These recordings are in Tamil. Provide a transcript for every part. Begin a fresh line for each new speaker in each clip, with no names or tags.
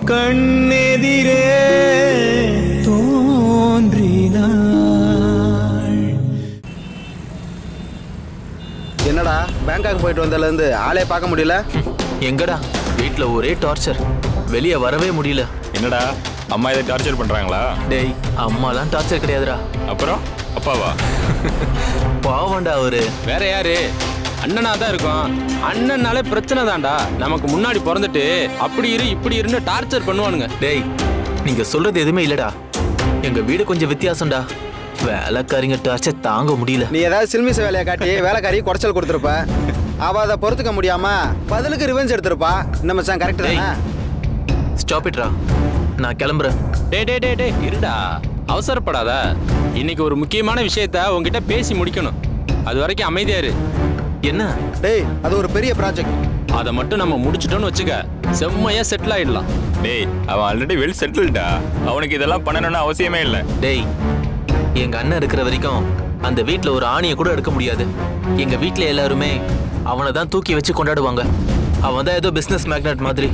கண்ணெதிரே தோன்றினாள்
என்னடா பேங்காக் போயிட்டு வந்ததுலேருந்து ஆளே பார்க்க முடியல
எங்கடா வீட்ல ஒரே டார்ச்சர் வெளியே வரவே முடியல
என்னடா அம்மா இதை டார்ச்சர் பண்றாங்களா
டேய் அம்மாலாம் டார்ச்சர் கிடையாதுடா
அப்புறம் அப்பாவா
பாவம்டா அவரு
வேற யாரு அண்ணனா தான் இருக்கும் அண்ணனாலே பிரச்சனை தான்டா நமக்கு முன்னாடி பிறந்துட்டு அப்படி இரு இப்படி இருன்னு டார்ச்சர் பண்ணுவானுங்க
டேய் நீங்க சொல்றது எதுவுமே இல்லடா எங்க வீடு கொஞ்சம் வித்தியாசம்டா வேலைக்காரிங்க டார்ச்சர் தாங்க முடியல
நீ ஏதாவது சில்மிச வேலையை காட்டி வேலைக்காரி குடைச்சல் கொடுத்துருப்ப அவ அதை பொறுத்துக்க முடியாம பதிலுக்கு ரிவெஞ்ச் எடுத்திருப்பா இந்த மச்சான் கரெக்ட்
டேய்.
தானே
ஸ்டாப் இட்ரா நான் கிளம்புறேன்
டே டே டே டே இருடா அவசரப்படாத இன்னைக்கு ஒரு முக்கியமான விஷயத்த உன்கிட்ட பேசி முடிக்கணும் அது வரைக்கும் அமைதியா இரு
என்ன
டேய் அது ஒரு பெரிய ப்ராஜெக்ட்
அதை மட்டும் நம்ம முடிச்சிட்டோம்னு வச்சுக்க செம்மையா செட்டில் ஆயிடலாம்
டேய் அவன் ஆல்ரெடி வெல் செட்டில்டா அவனுக்கு இதெல்லாம் பண்ணணும்னு அவசியமே இல்லை
டேய் எங்க அண்ணன் இருக்கிற வரைக்கும் அந்த வீட்ல ஒரு ஆணியை கூட எடுக்க முடியாது எங்க வீட்ல எல்லாருமே அவனை தான் தூக்கி வச்சு கொண்டாடுவாங்க அவன் தான் ஏதோ பிசினஸ் மேக்னட் மாதிரி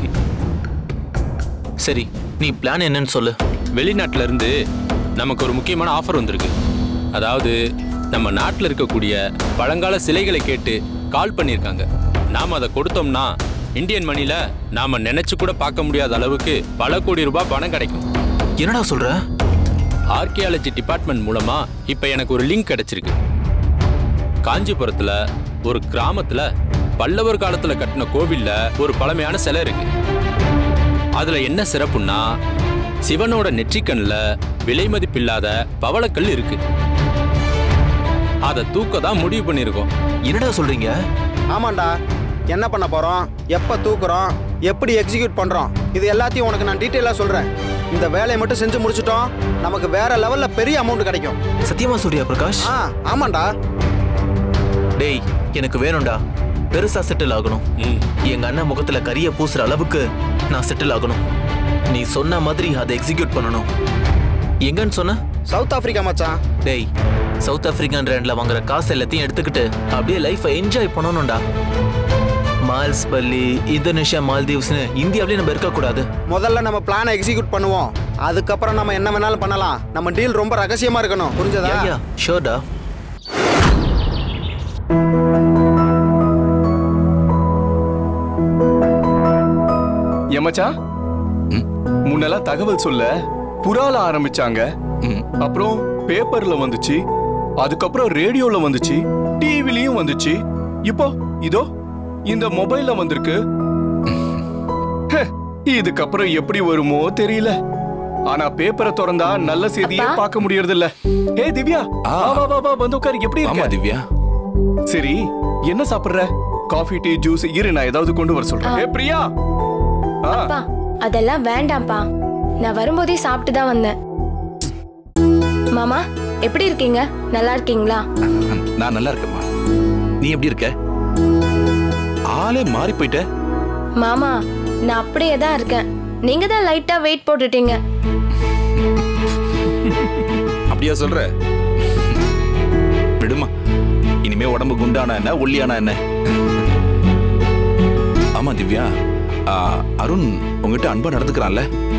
சரி நீ பிளான் என்னன்னு சொல்லு
வெளிநாட்டுல இருந்து நமக்கு ஒரு முக்கியமான ஆஃபர் வந்திருக்கு அதாவது நம்ம நாட்டில் இருக்கக்கூடிய பழங்கால சிலைகளை கேட்டு கால் பண்ணியிருக்காங்க நாம் அதை கொடுத்தோம்னா இந்தியன் மணில நாம நினைச்சு கூட பார்க்க முடியாத அளவுக்கு பல கோடி ரூபாய் பணம் கிடைக்கும்
என்னடா சொல்ற
ஆர்கியாலஜி டிபார்ட்மெண்ட் மூலமா இப்ப எனக்கு ஒரு லிங்க் கிடைச்சிருக்கு காஞ்சிபுரத்துல ஒரு கிராமத்துல பல்லவர் காலத்துல கட்டின கோவில்ல ஒரு பழமையான சிலை இருக்கு அதுல என்ன சிறப்புன்னா சிவனோட நெற்றிக்கண்ல விலை மதிப்பில்லாத பவளக்கல் இருக்கு அதை தூக்க தான் முடிவு பண்ணியிருக்கோம்
என்னடா சொல்றீங்க
ஆமாண்டா என்ன பண்ண போறோம் எப்ப தூக்குறோம் எப்படி எக்ஸிக்யூட் பண்றோம் இது எல்லாத்தையும் உனக்கு நான் டீட்டெயிலாக சொல்றேன் இந்த வேலையை மட்டும் செஞ்சு முடிச்சிட்டோம் நமக்கு வேற லெவல்ல பெரிய அமௌண்ட் கிடைக்கும்
சத்தியமா சொல்றியா பிரகாஷ்
ஆ ஆமாண்டா
டேய் எனக்கு வேணும்டா பெருசா செட்டில் ஆகணும்
ம்.
எங்க அண்ணன் முகத்துல கரிய பூசுற அளவுக்கு நான் செட்டில் ஆகணும் நீ சொன்ன மாதிரி அதை எக்ஸிக்யூட் பண்ணணும் எங்கன்னு சொன்ன
சவுத் ஆப்பிரிக்கா மச்சான்
டேய் சவுத் ஆப்பிரிக்கன் ரேண்ட்ல வாங்குற காசு எல்லாத்தையும் எடுத்துக்கிட்டு அப்படியே லைஃபை என்ஜாய் பண்ணணும்டா மால்ஸ் பள்ளி இந்தோனேஷியா மால்தீவ்ஸ்னு இந்தியாவிலே நம்ம இருக்கக்கூடாது
முதல்ல நம்ம பிளானை எக்ஸிக்யூட் பண்ணுவோம் அதுக்கப்புறம் நம்ம என்ன வேணாலும் பண்ணலாம் நம்ம டீல் ரொம்ப ரகசியமா இருக்கணும் புரிஞ்சதா
யா ஷோர்டா
ஏமாச்சா முன்னெல்லாம் தகவல் சொல்ல புறால ஆரம்பிச்சாங்க அப்புறம் பேப்பர்ல வந்துச்சு அதுக்கப்புறம் ரேடியோல வந்துச்சு டிவிலயும் வந்துச்சு இப்போ இதோ இந்த மொபைல்ல வந்திருக்கு ஹே, இதுக்கப்புறம் எப்படி வருமோ தெரியல ஆனா பேப்பரை திறந்தா நல்ல செய்தியே
அப்பா?
பார்க்க முடியறது இல்ல ஏ திவ்யா
ஆ.
வா, வா வா வா வந்து உட்காரு எப்படி
ஆமா
இருக்க
திவ்யா
சரி என்ன சாப்பிடுற காஃபி டீ ஜூஸ் இரு நான் ஏதாவது கொண்டு வர சொல்றேன் ஏ பிரியா ஆ
அப்பா அதெல்லாம் வேண்டாம்ப்பா நான் வரும்போதே சாப்பிட்டு தான் வந்தேன் மாமா எப்படி இருக்கீங்க நல்லா இருக்கீங்களா
நான் நல்லா இருக்கேம்மா நீ எப்படி இருக்க ஆளே மாறி போயிட்ட
மாமா நான் அப்படியே தான் இருக்கேன் நீங்க தான் லைட்டா வெயிட் போட்டுட்டீங்க
அப்படியா சொல்ற விடுமா இனிமே உடம்பு குண்டானா என்ன ஒல்லியானா என்ன ஆமா திவ்யா ஆ, அருண் உங்ககிட்ட அன்பா நடந்துக்கிறான்ல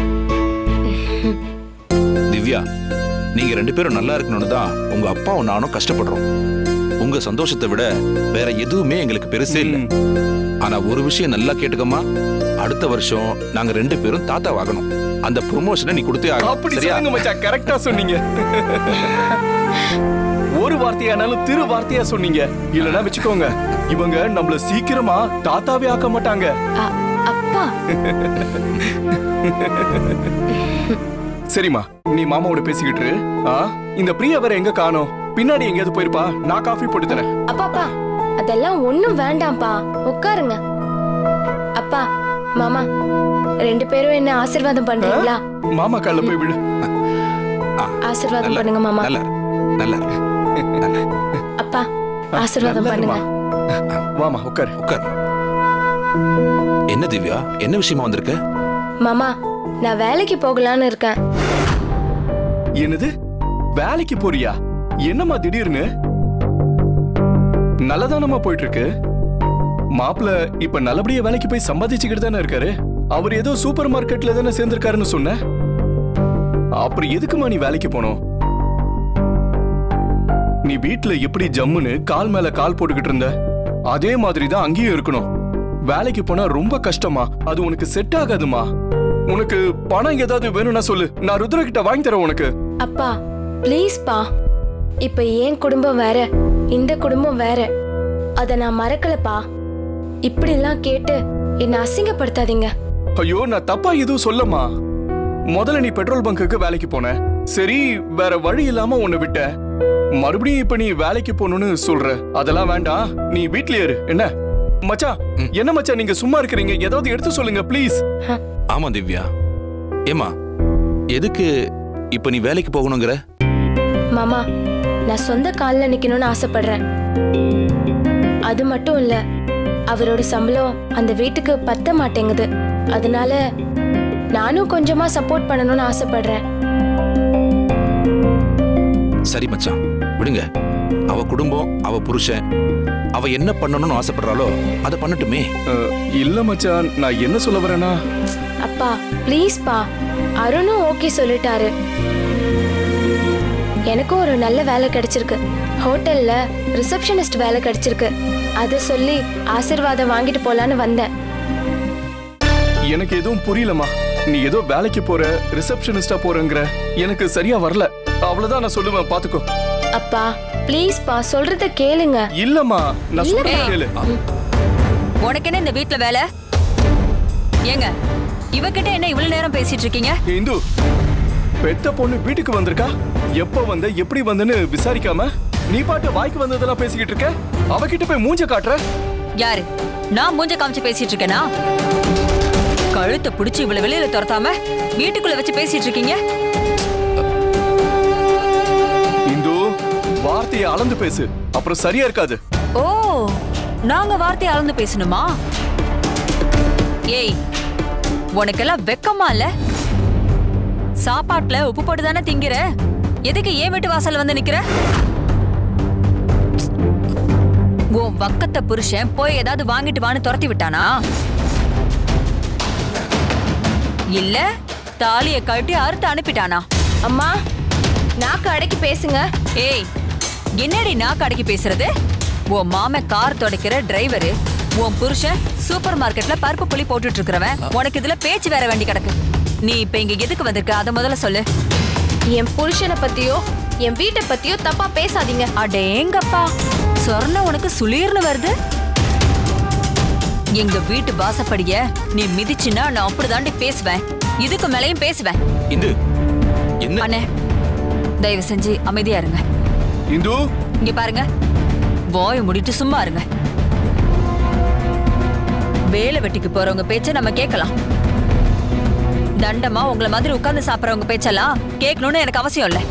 திவ்யா நீங்க ரெண்டு பேரும் நல்லா இருக்கணும்னு தான் உங்க அப்பாவும் நானும் கஷ்டப்படுறோம் உங்க சந்தோஷத்தை விட வேற எதுவுமே எங்களுக்கு பெருசே இல்லை ஆனா ஒரு விஷயம் நல்லா கேட்டுக்கம்மா அடுத்த வருஷம் நாங்க ரெண்டு பேரும் தாத்தா வாகணும் அந்த ப்ரொமோஷனை நீ கொடுத்தே
அப்படி
ஆகணும் சரியா
சொல்லுங்க மச்சான் கரெக்டா சொன்னீங்க ஒரு வார்த்தையானாலும் திரு வார்த்தையா சொன்னீங்க இல்லனா வச்சுக்கோங்க இவங்க நம்மள சீக்கிரமா தாத்தாவே ஆக்க மாட்டாங்க
அ- அப்பா
சரிம்மா நீ மாமாவோட பேசிக்கிட்டு இரு. ஆ இந்த பிரியா வேற எங்க காணோம் பின்னாடி எங்கேயாவது போயிருப்பா நான் காஃபி போட்டு தரேன்
அப்பா அப்பா அதெல்லாம் ஒண்ணும் வேண்டாம்ப்பா உட்காருங்க அப்பா மாமா ரெண்டு பேரும் என்ன ஆசீர்வாதம் பண்றீங்களா
மாமா கால்ல போய் விடு
ஆசீர்வாதம்
நல்லா
பண்ணுங்க மாமா
நல்லா இரு, நல்லா இரு.
அப்பா ஆசீர்வாதம்
நல்லா
பண்ணுங்க
இருமா. வாமா உட்காரு
உட்கார் என்ன திவ்யா என்ன விஷயமா வந்திருக்க
மாமா நான் வேலைக்கு போகலான்னு இருக்கேன்
என்னது வேலைக்கு போறியா என்னம்மா திடீர்னு நல்லதானம்மா போயிட்டு இருக்கு மாப்பிள்ள இப்ப நல்லபடியா வேலைக்கு போய் சம்பாதிச்சுக்கிட்டு தானே இருக்காரு அவர் ஏதோ சூப்பர் மார்க்கெட்ல தானே சேர்ந்திருக்காருன்னு சொன்ன அப்புறம் எதுக்குமா நீ வேலைக்கு போனோம் நீ வீட்ல எப்படி ஜம்முன்னு கால் மேல கால் போட்டுக்கிட்டு இருந்த அதே மாதிரி தான் அங்கேயும் இருக்கணும் வேலைக்கு போனா ரொம்ப கஷ்டமா அது உனக்கு செட் ஆகாதுமா உனக்கு பணம் ஏதாவது வேணும்னா சொல்லு நான் ருத்ர கிட்ட வாங்கி தரேன் உனக்கு
அப்பா ப்ளீஸ் பா இப்ப என் குடும்பம் வேற இந்த குடும்பம் வேற அத நான் மறக்கலப்பா இப்படிலாம் கேட்டு என்ன அசிங்கப்படுத்தாதீங்க
ஐயோ நான் தப்பா எதுவும் சொல்லமா முதல்ல நீ பெட்ரோல் பங்குக்கு வேலைக்கு போன சரி வேற வழி இல்லாம உன்னை விட்ட மறுபடியும் இப்ப நீ வேலைக்கு போகணும்னு சொல்ற அதெல்லாம் வேண்டாம் நீ வீட்லயே இரு என்ன மச்சான் என்ன மச்சான் நீங்க சும்மா இருக்கிறீங்க ஏதாவது எடுத்து சொல்லுங்க ப்ளீஸ்
ஆமா திவ்யா ஏமா எதுக்கு இப்ப நீ வேலைக்கு போகணுங்கிற
மாமா நான் சொந்த கால்ல நிக்கணும்னு ஆசைப்படுறேன் அது மட்டும் இல்ல அவரோட சம்பளம் அந்த வீட்டுக்கு பத்த மாட்டேங்குது அதனால நானும் கொஞ்சமா சப்போர்ட் பண்ணணும்னு ஆசைப்படுறேன்
சரி மச்சான் விடுங்க அவ குடும்பம் அவ புருஷன் அவ என்ன பண்ணணும்னு ஆசைப்படுறாளோ அதை பண்ணட்டுமே
அஹ், இல்ல மச்சான் நான் என்ன சொல்ல வரேன்னா
அப்பா ப்ளீஸ் பா அருணும் ஓகே சொல்லிட்டாரு எனக்கும் ஒரு நல்ல வேலை கிடைச்சிருக்கு ஹோட்டல்ல ரிசப்ஷனிஸ்ட் வேலை கிடைச்சிருக்கு அதை சொல்லி ஆசீர்வாதம் வாங்கிட்டு போலான்னு வந்தேன்
எனக்கு எதுவும் புரியலமா நீ ஏதோ வேலைக்கு போற ரிசப்ஷனிஸ்டா போறங்கிற எனக்கு சரியா வரல அவ்வளவுதான் நான் சொல்லுவேன் பாத்துக்கோ
அப்பா ப்ளீஸ் பா சொல்றத கேளுங்க
இல்லம்மா நான் சொல்றத
இல்ல.
கேளு
உனக்கு என்ன இந்த வீட்ல வேலை ஏங்க இவகிட்ட என்ன இவ்வளவு நேரம் பேசிட்டு இருக்கீங்க
ஏய், இந்து பெத்த பொண்ணு வீட்டுக்கு வந்திருக்கா எப்ப வந்த எப்படி வந்தன்னு விசாரிக்காம நீ பாட்டு வாய்க்கு வந்ததெல்லாம் பேசிக்கிட்டு இருக்க அவகிட்ட போய் மூஞ்ச காட்டுற
யாரு நான் மூஞ்ச காமிச்சு பேசிட்டு இருக்கேனா கழுத்தை புடிச்சு இவ்வளவு வெளியில துரத்தாம வீட்டுக்குள்ள வச்சு பேசிட்டு இருக்கீங்க
இந்து வார்த்தையை அளந்து பேசு அப்புறம் சரியா இருக்காது
ஓ நாங்க வார்த்தை அளந்து பேசணுமா ஏய் உனக்கெல்லாம் வெக்கமா இல்ல சாப்பாட்டுல உப்பு போட்டு தானே திங்கிற எதுக்கு ஏன் வீட்டு வாசல்ல வந்து நிக்கிற உன் வக்கத்த புருஷன் போய் ஏதாவது வாங்கிட்டு வான்னு துரத்தி விட்டானா இல்ல தாலிய கழட்டி அறுத்து அனுப்பிட்டானா
அம்மா நாக்கு அடக்கி பேசுங்க
ஏய் என்னடி நாக்கு அடக்கி பேசுறது உன் மாம கார் துடைக்கிற டிரைவரு உன் புருஷன் சூப்பர் மார்க்கெட்ல பருப்பு புளி போட்டுட்டு இருக்கிறவன் உனக்கு இதுல பேச்சு வேற வேண்டி கிடக்கு நீ இப்ப இங்க எதுக்கு வந்திருக்க அத முதல்ல சொல்லு
என் புருஷனை பத்தியோ என் வீட்டை பத்தியோ தப்பா பேசாதீங்க
அடேங்கப்பா சொர்ண உனக்கு சுளீர்னு வருது எங்க வீட்டு வாசப்படிய நீ மிதிச்சுன்னா நான் அப்படிதாண்டி பேசுவேன் இதுக்கு மேலயும் பேசுவேன்
இந்து என்ன
அண்ணே தயவு செஞ்சு அமைதியா இருங்க
இந்து
இங்க பாருங்க வாய முடிட்டு சும்மா இருங்க வேலை வெட்டிக்கு போறவங்க பேச்ச நம்ம கேட்கலாம் தண்டமா உங்கள மாதிரி உட்கார்ந்து சாப்பிடுறவங்க பேச்செல்லாம் கேட்கணும்னு எனக்கு அவசியம் இல்ல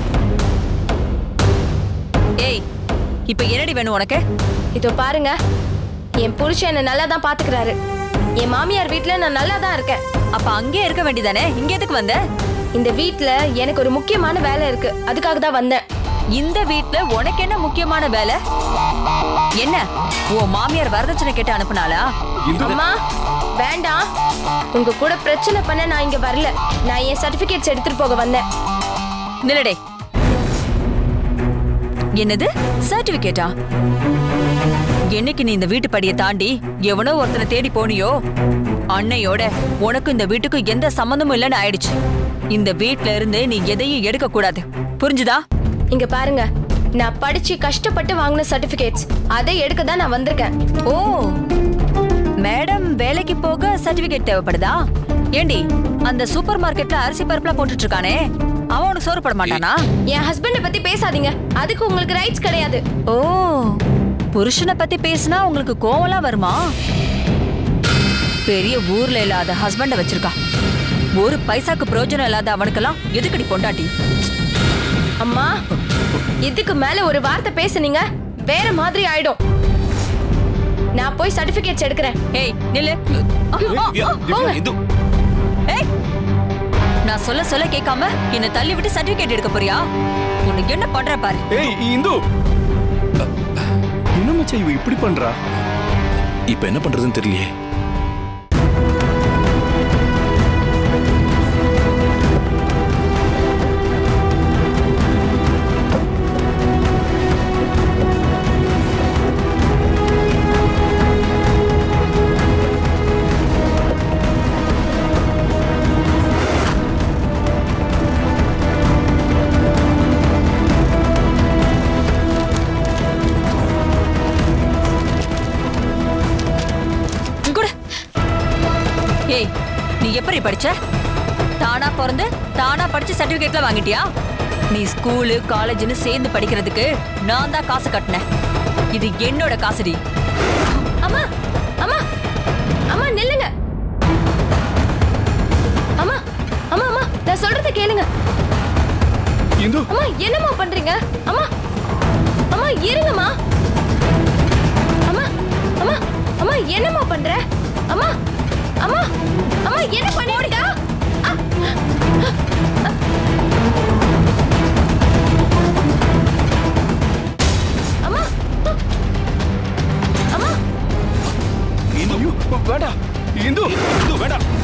ஏய் இப்ப என்னடி வேணும் உனக்கு
இதோ பாருங்க என் புருஷன் என்ன நல்லா தான் பாத்துக்கிறாரு என் மாமியார் வீட்ல நான் நல்லா தான் இருக்கேன்
அப்ப அங்கே இருக்க வேண்டியதானே இங்க எதுக்கு வந்த
இந்த வீட்ல எனக்கு ஒரு முக்கியமான வேலை இருக்கு அதுக்காக தான் வந்தேன்
இந்த வீட்ல உனக்கு என்ன முக்கியமான வேலை என்ன உன் மாமியார் வரதட்சணை கேட்டு அனுப்புனாளா
இந்து
அம்மா வேண்டாம் உங்க கூட பிரச்சனை பண்ண நான் இங்க வரல நான் என் சர்டிபிகேட்ஸ் எடுத்துட்டு போக வந்தேன்
நில்லடே என்னது சர்டிபிகேட்டா என்னைக்கு நீ இந்த வீட்டு படியை தாண்டி எவனோ ஒருத்தனை தேடி போனியோ அன்னையோட உனக்கு இந்த வீட்டுக்கு எந்த சம்மந்தமும் இல்லைன்னு ஆயிடுச்சு இந்த வீட்ல இருந்து நீ எதையும் எடுக்க கூடாது புரிஞ்சுதா
இங்க பாருங்க நான் படிச்சு கஷ்டப்பட்டு வாங்கின சர்டிபிகேட்ஸ் அதை எடுக்க தான் நான் வந்திருக்கேன்
ஓ மேடம் வேலைக்கு போக சர்டிபிகேட் தேவைப்படுதா ஏண்டி அந்த சூப்பர் மார்க்கெட்ல அரிசி பருப்புலாம் போட்டுட்டு இருக்கானே அவன் உனக்கு சோறு போட மாட்டானா
என் ஹஸ்பண்ட பத்தி பேசாதீங்க அதுக்கு உங்களுக்கு ரைட்ஸ் கிடையாது
ஓ புருஷனை பத்தி பேசினா உங்களுக்கு கோவம்லாம் வருமா பெரிய ஊர்ல இல்லாத ஹஸ்பண்ட வச்சிருக்கா ஒரு பைசாக்கு பிரயோஜனம் இல்லாத அவனுக்கெல்லாம் எதுக்கடி பொண்டாட்டி
அம்மா இதுக்கு மேல ஒரு வார்த்தை பேசுனீங்க வேற மாதிரி ஆயிடும் நான் போய் சர்டிபிகேட்ஸ் எடுக்கிறேன்
ஏய் நில்லு ஆ, ஆ, ஆ, போங்க.
இந்து
ஏய் நான் சொல்ல சொல்ல கேட்காம என்ன தள்ளி விட்டு சர்டிபிகேட் எடுக்க போறியா உனக்கு என்ன பண்ற பாரு
ஏய் இந்து என்ன மச்சான் இவ இப்படி பண்றா
இப்ப என்ன பண்றதுன்னு தெரியலையே
படிச்ச தானா பிறந்து தானா படிச்சு சர்டிபிகேட்ல வாங்கிட்டியா நீ ஸ்கூலு காலேஜ்னு சேர்ந்து படிக்கிறதுக்கு நான் தான் காசு கட்டினேன் இது என்னோட காசுடி
அம்மா அம்மா அம்மா நில்லுங்க அம்மா அம்மா அம்மா நான் சொல்றத கேளுங்க
இந்து
அம்மா என்னம்மா பண்றீங்க அம்மா அம்மா இருங்கம்மா அம்மா அம்மா அம்மா என்னம்மா பண்ற அம்மா அம்மா அம்மா என்ன பண்ணிருக்க அம்மா அம்மா
இந்து வேண்டாம் இந்து இந்து வேண்டாம்